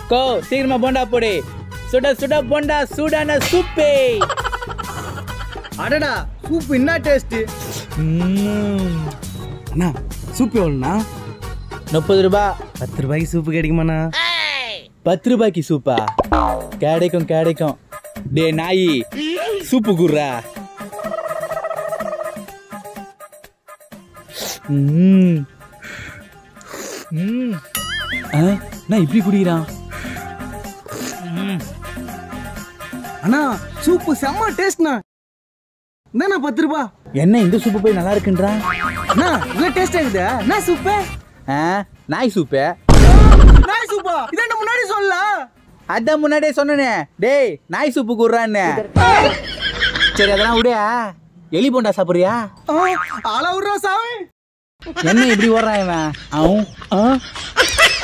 கோ சீக்கிரமா போண்டா போடு சுட சுட போண்டா சூடான சூப்பே அடடா சூப் என்ன டேஸ்ட் அண்ணா சூப் எவ்வளோண்ணா முப்பது ரூபா பத்து ரூபாய்க்கு சூப்பு கிடைக்குமாண்ணா பத்து ரூபாய்க்கு சூப்பா கிடைக்கும் கிடைக்கும் டே நாயி சூப்பு குர்ரா ம். ம். ஆ, நான் இப்படி குடிக்கிறான் அண்ணா சூப்பு செம்ம டேஸ்ட்ண்ணா என்னண்ணா பத்து ரூபா என்ன இந்த சூப்பு போய் நல்லா இருக்குன்றான் அண்ணா இவ்வளோ டேஸ்ட் ஆகுதா என்ன சூப்பு ஆ, நாய் சூப்பு நாய் சூப்பா இதான் முன்னாடி சொல்லல அதான் முன்னாடியே சொன்னனே டேய் நாய் சூப்பு குர்றான்னு சரி அதெல்லாம் விடு எலி போண்டா சாப்பிடுறியா அளவுறா சாமி என்ன இப்படி ஓடுறான் இவன் அவன் ஆ?